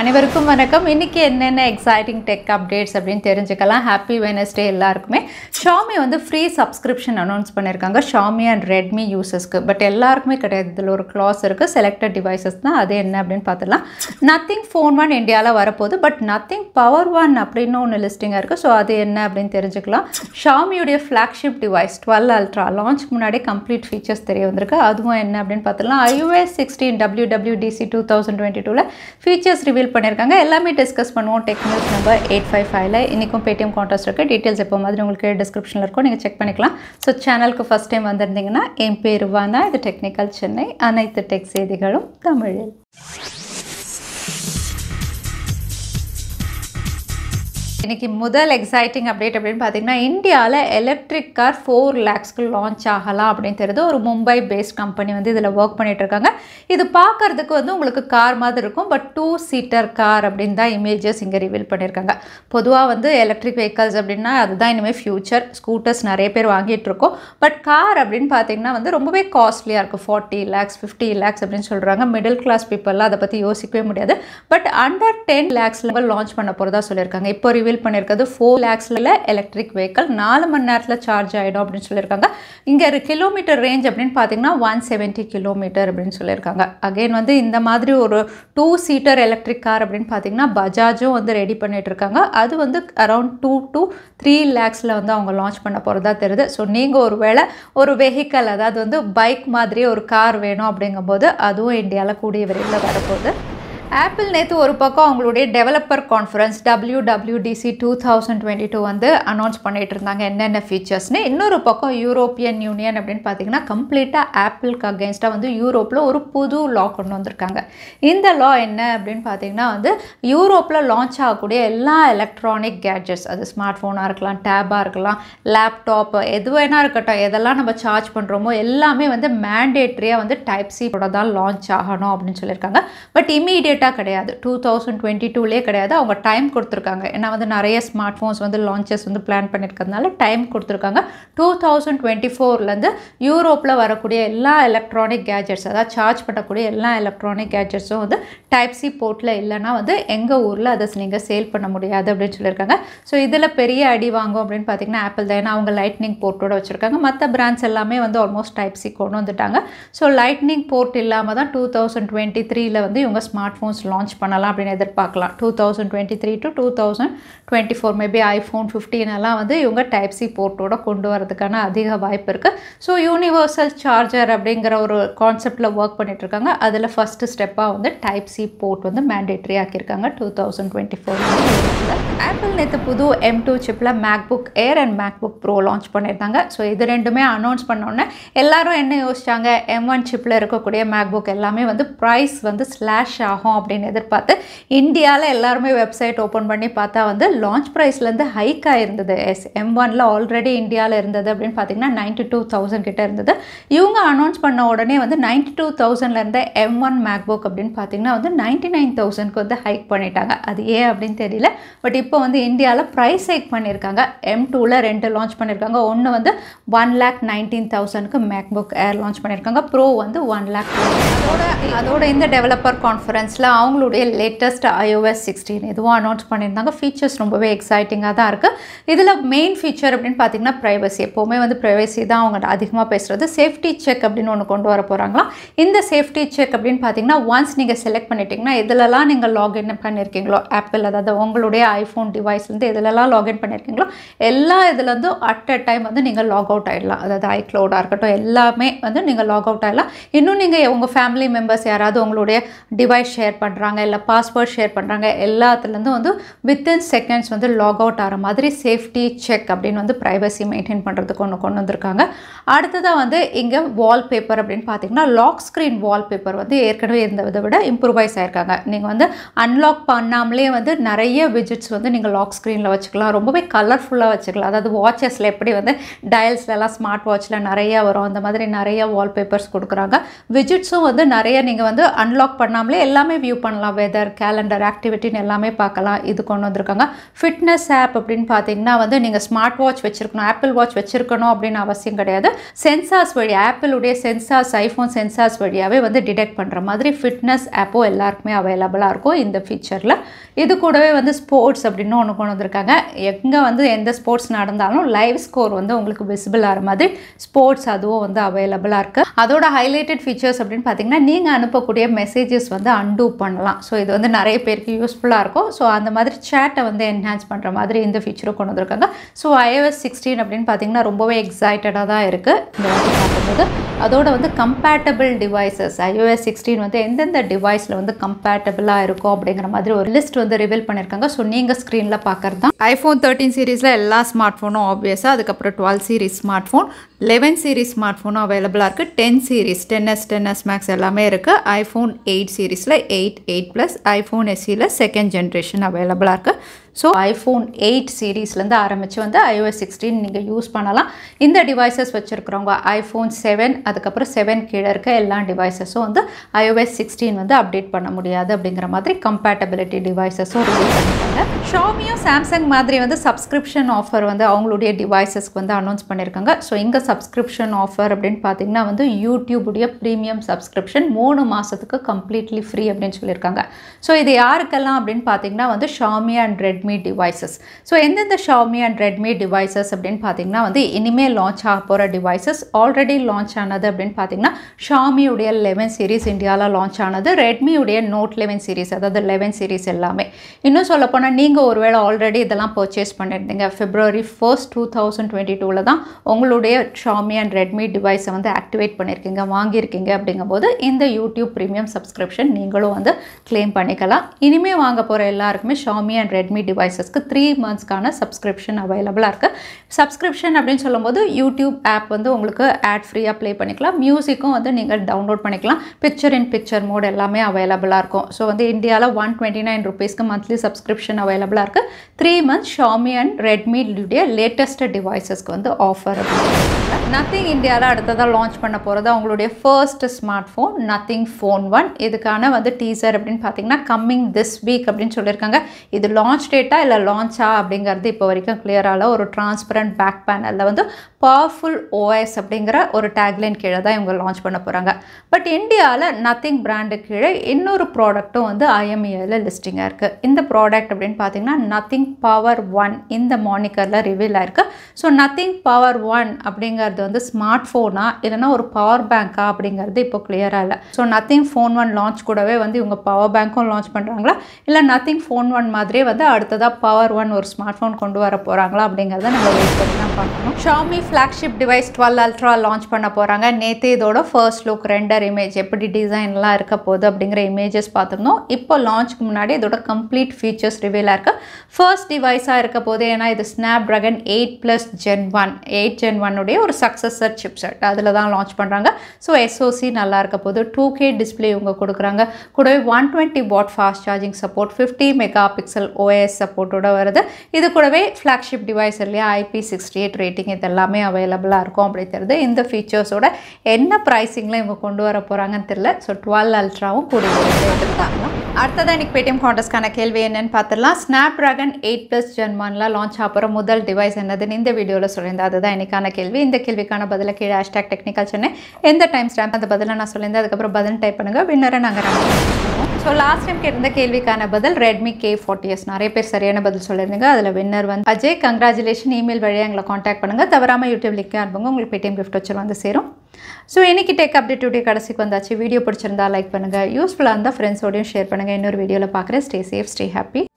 அனைவருக்கும் வணக்கம் இன்னைக்கு என்னென்ன எக்ஸைட்டிங் டெக் அப்டேட்ஸ் அப்படின்னு தெரிஞ்சுக்கலாம் ஹாப்பி வெனஸ்டே எல்லாருக்குமே ஷாமி வந்து ஃப்ரீ சப்ஸ்கிரிப்ஷன் அனௌன்ஸ் பண்ணியிருக்காங்க ஷாமி அண்ட் ரெட்மி யூசர்ஸ்க்கு பட் எல்லாருக்குமே கிடையாது இதில் ஒரு க்ளாஸ் இருக்குது செலக்டட் டிவைசஸ் தான் அது என்ன அப்படின்னு பார்த்துலாம் நத்திங் ஃபோன் ஒன் இந்தியாவில் வரப்போகுது பட் நத்திங் பவர் ஒன் அப்படின்னு ஒன்று லிஸ்டிங்காக இருக்குது ஸோ அது என்ன அப்படின்னு தெரிஞ்சுக்கலாம் ஷாமியுடைய flagship device twelve ultra launch முன்னாடி கம்ப்ளீட் ஃபீச்சர்ஸ் தெரிய வந்திருக்கு அதுவும் என்ன அப்படின்னு பார்த்துலாம் iOS sixteen W W DC two thousand twenty டூவில் ஃபீச்சர்ஸ் ரிவீல் பண்ணியிருக்காங்க எல்லாமே டிஸ்கஸ் பண்ணுவோம் tech news number eight five ஃபைவ்ல இன்றைக்கும் பேடிஎம் கான்டாஸ்ட் இருக்குது டீட்டெயில்ஸ் எப்போ மாதிரி உங்களுக்கு டிஸ்கிரிப்ஷனில் இருக்கும் நீங்கள் செக் பண்ணிக்கலாம் ஸோ சேனலுக்கு ஃபஸ்ட் டைம் வந்திருந்தீங்கன்னா என் பேர் வானா இது டெக்னிக்கல் சென்னை அனைத்து டெக் செய்திகளும் தமிழில் இன்னைக்கு முதல் எக்ஸைட்டிங் அப்டேட் அப்படின்னு பார்த்தீங்கன்னா இந்தியாவில் எலக்ட்ரிக் கார் ஃபோர் லேக்ஸ்க்கு லான்ச் ஆகலாம் அப்படின்னு தெரியுது ஒரு மும்பை பேஸ்ட் கம்பெனி வந்து இதில் ஒர்க் பண்ணிட்டு இருக்காங்க இது பார்க்கறதுக்கு வந்து உங்களுக்கு கார் மாதிரி இருக்கும் பட் டூ சீட்டர் கார் அப்படின்னு தான் இமேஜஸ் இங்கே ரிவீல் பண்ணியிருக்காங்க பொதுவாக வந்து எலக்ட்ரிக் வெஹிக்கல்ஸ் அப்படின்னா அதுதான் இனிமேல் ஃபியூச்சர் ஸ்கூட்டர்ஸ் நிறைய பேர் வாங்கிட்டு இருக்கோம் பட் கார் அப்படின்னு பார்த்தீங்கன்னா வந்து ரொம்பவே காஸ்ட்லியாக இருக்குது ஃபார்ட்டி லேக்ஸ் ஃபிஃப்டி லேக்ஸ் அப்படின்னு சொல்கிறாங்க மிடில் கிளாஸ் பீப்புளெலாம் அதை பற்றி யோசிக்கவே முடியாது பட் அண்டர் டென் லேக்ஸில் லான்ச் பண்ண போகிறதா சொல்லியிருக்காங்க இப்போ ரிவீல் ரிவீல் பண்ணியிருக்கிறது ஃபோர் லேக்ஸில் எலக்ட்ரிக் வெஹிக்கல் நாலு மணி நேரத்தில் சார்ஜ் ஆகிடும் அப்படின்னு சொல்லியிருக்காங்க இங்கே கிலோமீட்டர் ரேஞ்ச் அப்படின்னு பார்த்தீங்கன்னா ஒன் செவன்ட்டி கிலோமீட்டர் அப்படின்னு சொல்லியிருக்காங்க அகெயின் வந்து இந்த மாதிரி ஒரு டூ சீட்டர் எலக்ட்ரிக் கார் அப்படின்னு பார்த்தீங்கன்னா பஜாஜும் வந்து ரெடி பண்ணிட்டு இருக்காங்க அது வந்து அரௌண்ட் டூ டு த்ரீ லேக்ஸில் வந்து அவங்க லான்ச் பண்ண போகிறதா தெரியுது ஸோ நீங்கள் ஒரு வேளை ஒரு வெஹிக்கல் அதாவது வந்து பைக் மாதிரி ஒரு கார் வேணும் அப்படிங்கும்போது அதுவும் இந்தியாவில் கூடிய விரைவில் வரப்போகுது ஆப்பிள் நேற்று ஒரு பக்கம் அவங்களுடைய developer conference W WWDC two thousand twenty two வந்து அனௌன்ஸ் பண்ணிட்டு இருந்தாங்க என்னென்ன ஃபீச்சர்ஸ்னு இன்னொரு பக்கம் யூரோப்பியன் யூனியன் அப்படின்னு பார்த்தீங்கன்னா கம்ப்ளீட்டாக ஆப்பிளுக்கு அகேன்ஸ்டாக வந்து யூரோப்பில் ஒரு புது லா கொண்டு வந்திருக்காங்க இந்த லா என்ன அப்படின்னு பார்த்தீங்கன்னா வந்து யூரோப்பில் லான்ச் ஆகக்கூடிய எல்லா எலக்ட்ரானிக் கேட்ஜெட்ஸ் அது ஸ்மார்ட் ஃபோனாக இருக்கலாம் டேபாக இருக்கலாம் லேப்டாப் எது வேணா இருக்கட்டும் எதெல்லாம் நம்ம சார்ஜ் பண்ணுறோமோ எல்லாமே வந்து மேண்டேட்ரியாக வந்து டைப் சியோட தான் லான்ச் ஆகணும் அப்படின்னு சொல்லியிருக்காங்க பட் இமீடியட் டேட்டாக கிடையாது டூ தௌசண்ட் டுவெண்ட்டி டூலே கிடையாது அவங்க டைம் கொடுத்துருக்காங்க ஏன்னா வந்து நிறைய ஸ்மார்ட் ஃபோன்ஸ் வந்து லான்ச்சஸ் வந்து பிளான் பண்ணியிருக்கிறதுனால டைம் கொடுத்துருக்காங்க டூ தௌசண்ட் டுவெண்ட்டி ஃபோர்லேருந்து யூரோப்பில் வரக்கூடிய எல்லா எலக்ட்ரானிக் கேஜெட்ஸ் அதாவது சார்ஜ் பண்ணக்கூடிய எல்லா எலக்ட்ரானிக் கேஜெட்ஸும் வந்து டைப் சி போர்ட்டில் இல்லைனா வந்து எங்கள் ஊரில் அதை நீங்கள் சேல் பண்ண முடியாது அப்படின்னு சொல்லியிருக்காங்க ஸோ இதில் பெரிய அடி வாங்கும் அப்படின்னு பார்த்தீங்கன்னா ஆப்பிள் தான் ஏன்னா அவங்க லைட்னிங் போர்ட்டோட வச்சுருக்காங்க மற்ற பிராண்ட்ஸ் எல்லாமே வந்து ஆல்மோஸ்ட் டைப் சி கொண்டு வந்துட்டாங்க ஸோ லைட்னிங் போர்ட் இல்லாமல் தான் டூ தௌசண்ட் டுவெண்ட்டி த்ரீல வந்து இவங்க ஸ்மார்ட் ஃபோன்ஸ் லான்ச் பண்ணலாம் அப்படின்னு எதிர்பார்க்கலாம் two thousand twenty three to two thousand twenty four maybe iPhone fifteen எல்லாம் வந்து இவங்க டைப் சி போர்ட்டோட கொண்டு வரதுக்கான அதிக வாய்ப்பு இருக்குது ஸோ யூனிவர்சல் சார்ஜர் அப்படிங்கிற ஒரு கான்செப்டில் ஒர்க் பண்ணிட்டு இருக்காங்க அதில் ஃபஸ்ட்டு ஸ்டெப்பாக வந்து டைப் சி போர்ட் வந்து மேண்டேட்ரி ஆக்கியிருக்காங்க two thousand twenty four Apple நேற்று புது எம் டூ சிப்பில் MacBook Air and MacBook Pro launch பண்ணியிருந்தாங்க ஸோ இது ரெண்டுமே அனௌன்ஸ் பண்ணோன்னே எல்லாரும் என்ன யோசிச்சாங்க எம் ஒன் சிப்பில் இருக்கக்கூடிய மேக் புக் எல்லாமே வந்து ப்ரைஸ் வந்து ஸ்லாஷ் ஆகும் அப்படின்னு எதிர்பார்த்து இந்தியாவில் எல்லாருமே வெப்சைட் ஓப்பன் பண்ணி பார்த்தா வந்து லான்ச் ப்ரைஸ்லேருந்து ஹைக் ஆகிருந்தது எஸ் எம் ஒனில் ஆல்ரெடி இந்தியாவில் இருந்தது அப்படின்னு பார்த்தீங்கன்னா நைன்டி டூ தௌசண்ட் கிட்ட இருந்தது இவங்க அனௌன்ஸ் பண்ண உடனே வந்து நைன்டி டூ தௌசண்ட்லேருந்து எம் ஒன் மேக் புக் அப்படின்னு பார்த்தீங்கன்னா வந்து நைன்டி நைன் தௌசண்ட்க்கு வந்து ஹைக் பண்ணிட்டாங்க அது ஏன் அப்படின்னு தெரியல பட் இப்போ வந்து இந்தியாவில் ப்ரைஸ் ஹைக் பண்ணியிருக்காங்க எம் டூவில் ரெண்டு லான்ச் பண்ணியிருக்காங்க ஒன்று வந்து ஒன் லேக் நைன்டீன் தௌசண்ட்க்கு மேக் புக் ஏர் லான்ச் பண்ணியிருக்காங்க ப்ரோ வந்து ஒன் லேக் அதோட அதோட இந்த டெவலப்பர் கான்ஃபரன்ஸில் அவங்களுடைய லேட்டஸ்ட் iOS சிக்ஸ்டீன் இதுவும் அனௌன்ஸ் பண்ணியிருந்தாங்க ஃபீச்சர்ஸ் ரொம்பவே எக்ஸைட்டிங்காக தான் இருக்குது இதில் மெயின் ஃபீச்சர் அப்படின்னு பார்த்தீங்கன்னா ப்ரைவசி எப்போவுமே வந்து ப்ரைவசி தான் அவங்க அதிகமாக பேசுகிறது சேஃப்டி செக் அப்படின்னு ஒன்று கொண்டு வர போகிறாங்களாம் இந்த சேஃப்டி செக் அப்படின்னு பார்த்தீங்கன்னா ஒன்ஸ் நீங்கள் செலக்ட் பண்ணிட்டீங்கன்னா எதுலலாம் நீங்கள் லாகின் பண்ணியிருக்கீங்களோ ஆப்பிள் அதாவது உங்களுடைய ஐஃபோன் டிவைஸ்லேருந்து எதுலலாம் லாகின் பண்ணியிருக்கீங்களோ எல்லா இதுலேருந்தும் அட் அ டைம் வந்து நீங்கள் லாக் அவுட் ஆகிடலாம் அதாவது ஐக்ளவுடாக இருக்கட்டும் எல்லாமே வந்து நீங்கள் லாக் அவுட் ஆகிடலாம் இன்னும் நீங்கள் உங்கள் ஃபேமிலி மெம்பர்ஸ் யாராவது உங்களுடைய டிவைஸ் ஷேர் பண்ணுறாங்க இல்லை பாஸ்வேர்ட் ஷேர் பண்ணுறாங்க எல்லாத்துலேருந்தும் வந்து வித்தின் செகண்ட்ஸ் வந்து லாக் அவுட் ஆகிற மாதிரி சேஃப்டி செக் அப்படின்னு வந்து ப்ரைவசி மெயின்டைன் பண்ணுறதுக்கு ஒன்று கொண்டு வந்திருக்காங்க அடுத்ததாக வந்து இங்கே வால்பேப்பர் அப்படின்னு பார்த்தீங்கன்னா லாக் ஸ்க்ரீன் வால்பேப்பர் வந்து ஏற்கனவே இருந்ததை விட இம்ப்ரூவைஸ் ஆயிருக்காங்க நீங்கள் வந்து அன்லாக் பண்ணாமலே வந்து நிறைய விஜிட்ஸ் வந்து வந்து நீங்கள் லாக் ஸ்க்ரீனில் வச்சுக்கலாம் ரொம்பவே கலர்ஃபுல்லாக வச்சுக்கலாம் அதாவது வாட்சஸில் எப்படி வந்து டயல்ஸ்லலாம் ஸ்மார்ட் வாட்சில் நிறைய வரும் அந்த மாதிரி நிறைய வால்பேப்பர்ஸ் கொடுக்குறாங்க விஜிட்ஸும் வந்து நிறைய நீங்கள் வந்து அன்லாக் பண்ணாமலே எல்லாமே வியூ பண்ணலாம் வெதர் கேலண்டர் ஆக்டிவிட்டின்னு எல்லாமே பார்க்கலாம் இது கொண்டு வந்திருக்காங்க ஃபிட்னஸ் ஆப் அப்படின்னு பார்த்தீங்கன்னா வந்து நீங்கள் ஸ்மார்ட் வாட்ச் வச்சுருக்கணும் ஆப்பிள் வாட்ச் வச்சுருக்கணும் அப்படின்னு அவசியம் கிடையாது சென்சார்ஸ் வழி ஆப்பிளுடைய சென்சார்ஸ் ஐஃபோன் சென்சார்ஸ் வழியாகவே வந்து டிடெக்ட் பண்ணுற மாதிரி ஃபிட்னஸ் ஆப்பும் எல்லாருக்குமே அவைலபிளாக இருக்கும் இந்த ஃபீச்சரில் இது கூடவே வந்து ஸ்போர்ட்ஸ் அப்படின்னு ஒன்று கொண்டு வந்திருக்காங்க எங்கே வந்து எந்த ஸ்போர்ட்ஸ் நடந்தாலும் லைவ் ஸ்கோர் வந்து உங்களுக்கு விசிபிள் ஆகிற மாதிரி ஸ்போர்ட்ஸ் அதுவும் வந்து அவைலபிளாக இருக்குது அதோட ஹைலைட்டட் ஃபீச்சர்ஸ் அப்படின்னு பார்த்தீங்கன்னா நீங்கள் அனுப்பக்கூடிய மெசேஜஸ் வந்து அன்டூ பண்ணலாம் ஸோ இது வந்து நிறைய பேருக்கு யூஸ்ஃபுல்லாக இருக்கும் ஸோ அந்த மாதிரி சேட்டை வந்து என்ஹான்ஸ் பண்ணுற மாதிரி இந்த ஃபீச்சரும் கொண்டு வந்திருக்காங்க ஸோ iOS சிக்ஸ்டீன் அப்படின்னு பார்த்தீங்கன்னா ரொம்பவே எக்ஸைட்டடாக தான் இருக்குது இந்த வாட்டி பார்க்கும்போது அதோட வந்து கம்பேட்டபிள் டிவைசஸ் iOS சிக்ஸ்டீன் வந்து எந்தெந்த டிவைஸில் வந்து கம்பேட்டபிளாக இருக்கும் அப்படிங்கிற மாதிரி ஒரு லிஸ்ட் வந்து ரிவீல் பண்ணியிருக்காங்க ஸோ நீங்கள் ஸ்க்ரீனில் பார்க்குறது தான் ஐஃபோன் தேர்ட்டின் சீரீஸில் எல்லா ஸ்மார்ட் ஃபோனும் ஆப்வியஸாக அதுக்கப்புறம் twelve series smart phone eleven series smart ஃபோனும் அவைலபிளாக இருக்குது ten series ten S ten S max எல்லாமே இருக்குது ஐஃபோன் எயிட் சீரிஸில் எயிட் எயிட் ப்ளஸ் ஐஃபோன் எஸ்சியில் செகண்ட் ஜென்ரேஷன் அவைலபிளாக இருக்குது ஸோ ஐஃபோன் எயிட் சீரீஸ்லேருந்து ஆரம்பித்து வந்து iOS சிக்ஸ்டீன் நீங்கள் யூஸ் பண்ணலாம் இந்த டிவைசஸ் வச்சுருக்கிறவங்க ஐஃபோன் செவன் அதுக்கப்புறம் செவன் கீழே இருக்க எல்லா டிவைசஸும் வந்து iOS சிக்ஸ்டீன் வந்து அப்டேட் பண்ண முடியாது அப்படிங்கிற மாதிரி கம்பேட்டபிலிட்டி டிவைசஸும் ரிலீஸ் பண்ணிட்டாங்க ஷாமியும் சாம்சங் மாதிரி வந்து சப்ஸ்கிரிப்ஷன் ஆஃபர் வந்து அவங்களுடைய டிவைசஸ்க்கு வந்து அனௌன்ஸ் பண்ணியிருக்காங்க ஸோ இங்கே சப்ஸ்கிரிப்ஷன் ஆஃபர் அப்படின்னு பார்த்தீங்கன்னா வந்து யூடியூபுடைய ப்ரீமியம் சப்ஸ்கிரிப்ஷன் மூணு மாதத்துக்கு கம்ப்ளீட்லி ஃப்ரீ அப்படின்னு சொல்லியிருக்காங்க ஸோ இது யாருக்கெல்லாம் அப்படின்னு பார்த்தீங்கன்னா வந்து Xiaomi and Redmi devices so எந்தெந்த ஷாமி அண்ட் ரெட்மி டிவைசஸ் அப்படின்னு பார்த்தீங்கன்னா வந்து இனிமேல் லான்ச் ஆக போகிற டிவைசஸ் ஆல்ரெடி லான்ச் ஆனது அப்படின்னு பார்த்தீங்கன்னா ஷாமியுடைய லெவன் சீரிஸ் இந்தியாவில் லான்ச் ஆனது ரெட்மியுடைய நோட் லெவன் சீரிஸ் அதாவது லெவன் சீரிஸ் எல்லாமே இன்னும் சொல்லப்போனால் நீங்கள் ஒருவேளை ஆல்ரெடி இதெல்லாம் பர்ச்சேஸ் பண்ணியிருந்தீங்க February first two thousand twenty டூவில் தான் உங்களுடைய ஷாமி அண்ட் ரெட்மி டிவைஸை வந்து ஆக்டிவேட் பண்ணியிருக்கீங்க வாங்கியிருக்கீங்க அப்படிங்கும்போது இந்த யூடியூப் ப்ரீமியம் சப்ஸ்கிரிப்ஷன் நீங்களும் வந்து கிளைம் பண்ணிக்கலாம் இனிமேல் வாங்க போகிற எல்லாருக்குமே ஷாமி அண்ட் ரெட்மி டிவைசஸ்க்கு த்ரீ மந்த்ஸ்க்கான சப்ஸ்கிரிப்ஷன் அவைலபிளாக இருக்குது சப்ஸ்கிரிப்ஷன் அப்படின்னு சொல்லும்போது யூடியூப் ஆப் வந்து உங்களுக்கு ஆட் ஃப்ரீயாக ப்ளே பண்ணிக்கலாம் மியூசிக்கும் வந்து நீங்கள் டவுன்லோட் பண்ணிக்கலாம் பிக்சர் இன் பிக்சர் மோட் எல்லாமே அவைலபிளாக இருக்கும் ஸோ வந்து இந்தியாவில் ஒன் டுவெண்ட்டி நைன் ருபீஸ்க்கு மந்த்லி சப்ஸ்கிரிப்ஷன் அவைலபிளாக இருக்குது த்ரீ மந்த்ஸ் ஷாமி அண்ட் ரெட்மியுடைய லேட்டஸ்ட் டிவைசஸ்க்கு வந்து ஆஃபர் நத்திங் இந்தியாவில் அடுத்ததாக லான்ச் பண்ண போகிறது அவங்களுடைய first smart phone Nothing phone one இதுக்கான வந்து டீசர் அப்படின்னு பார்த்தீங்கன்னா கம்மிங் திஸ் வீக் அப்படின்னு சொல்லியிருக்காங்க இது லான்ச் டேட்டா இல்லை லான்ச்சா அப்படிங்கிறது இப்போ வரைக்கும் கிளியரால ஒரு டிரான்ஸ்பரண்ட் பேக் பேனலில் வந்து பவர்ஃபுல் ஓஎஸ் அப்படிங்கிற ஒரு டேக்லைன் கீழே தான் இவங்க லான்ச் பண்ண போகிறாங்க பட் இந்தியாவில் நத்திங் பிராண்டு கீழே இன்னொரு ப்ராடக்ட்டும் வந்து ஐஎம்இயில் லிஸ்டிங்காக இருக்குது இந்த ப்ராடக்ட் அப்படின்னு பார்த்தீங்கன்னா நத்திங் பவர் ஒன் இந்த மானிக்கரில் ரிவீல் ஆயிருக்கு ஸோ நத்திங் பவர் ஒன் அப்படிங்கிறது வந்து ஸ்மார்ட் ஃபோனா இல்லைனா ஒரு பவர் பேங்க்கா அப்படிங்கிறது இப்போ கிளியராக இல்லை so Nothing phone one launch கூடவே வந்து இவங்க பவர் பேங்க்கும் லான்ச் பண்ணுறாங்களா இல்லை நத்திங் ஃபோன் ஒன் மாதிரியே வந்து அடுத்ததாக பவர் ஒன் ஒரு ஸ்மார்ட் ஃபோன் கொண்டு வர போகிறாங்களா அப்படிங்கிறத நம்ம வெயிட் பண்ணி தான் பார்க்கணும் Xiaomi flagship device twelve ultra launch பண்ண போகிறாங்க நேற்று இதோட ஃபர்ஸ்ட் லுக் ரெண்டர் இமேஜ் எப்படி டிசைன்லாம் இருக்க போகுது அப்படிங்கிற இமேஜஸ் பார்த்துருந்தோம் இப்போ லான்ச்க்கு முன்னாடி இதோட கம்ப்ளீட் ஃபீச்சர்ஸ் ரிவீலாக இருக்குது ஃபர்ஸ்ட் டிவைஸாக இருக்க போது ஏன்னா இது Snapdragon eight plus gen one eight gen ஒன்னுடைய ஒரு சக்ஸஸர் சிப்செட் அதில் தான் லான்ச் பண்ணுறாங்க ஸோ எஸ்ஓசி நல்லா இருக்க போது டூ கே டிஸ்பிளே இவங்க கொடுக்குறாங்க கூடவே one twenty watt fast charging support fifty mega pixel OS சப்போர்ட்டோட வருது இது கூடவே ஃப்ளாக்ஷிப் டிவைஸ் இல்லையா ஐபி சிக்ஸ்டி எயிட் ரேட்டிங் இது எல்லாமே அவைலபிளாக இருக்கும் அப்படி தெரியுது இந்த ஃபீச்சர்ஸோட என்ன ப்ரைஸிங்கில் இவங்க கொண்டு வர போகிறாங்கன்னு தெரியல ஸோ டுவெல் அல்ட்ராவும் கூடிய எடுத்துட்டாங்க அடுத்ததான் இன்னைக்கு பேடிஎம் காண்டஸ்க்கான கேள்வி என்னன்னு பார்த்துடலாம் ஸ்னாப் ட்ராகன் எயிட் ப்ளஸ் ஜென்மான்லாம் லான்ச் ஆகிற முதல் டிவைஸ் என்னதுன்னு இந்த வீடியோவில் சொல்லியிருந்தேன் அதுதான் இன்னைக்கான கேள்வி இந்த கேள்விக்கான பதில கீழே ஹேஷ்டாக் டெக்னிக்கல் சொன்னேன் எந்த டைம் ஸ்டாம்ப் அந்த பதிலை நான் சொல்லியிருந்தேன் அதுக்கப்புறம் பதில் டைப் பண்ணுங்கள் வின்னரை நாங்கள் பண்ணுவோம் ஸோ லாஸ்ட் டைம் கேட்டிருந்த கேள்விக்கான பதில் ரெட்மி கே ஃபார்ட்டி எஸ் நிறைய பேர் சரியான பதில் சொல்லியிருந்தீங்க அதில் வின்னர் வந்து அஜய் கங்க்ராச்சுலேஷன் இமெயில் வழியாக எங்களை காண்டாக்ட் பண்ணுங்கள் தவறாமல் யூடியூப் லிங்க் அனுப்புங்க உங்களுக்கு பேடிஎம் கிஃப்ட் வச்சு வந்து சேரும் ஸோ இன்னைக்கு டெக் அப்டேட் வீடியோ கடைசிக்கு வந்தாச்சு வீடியோ பிடிச்சிருந்தா லைக் பண்ணுங்கள் யூஸ்ஃபுல்லாக இருந்தால் ஃப்ரெண்ட்ஸோடையும் ஷேர் பண்ணுங்கள் இன்னொரு வீடியோவில் பார்க்குறேன் ஸ்டே சேஃப் ஸ்டே ஹாப்பி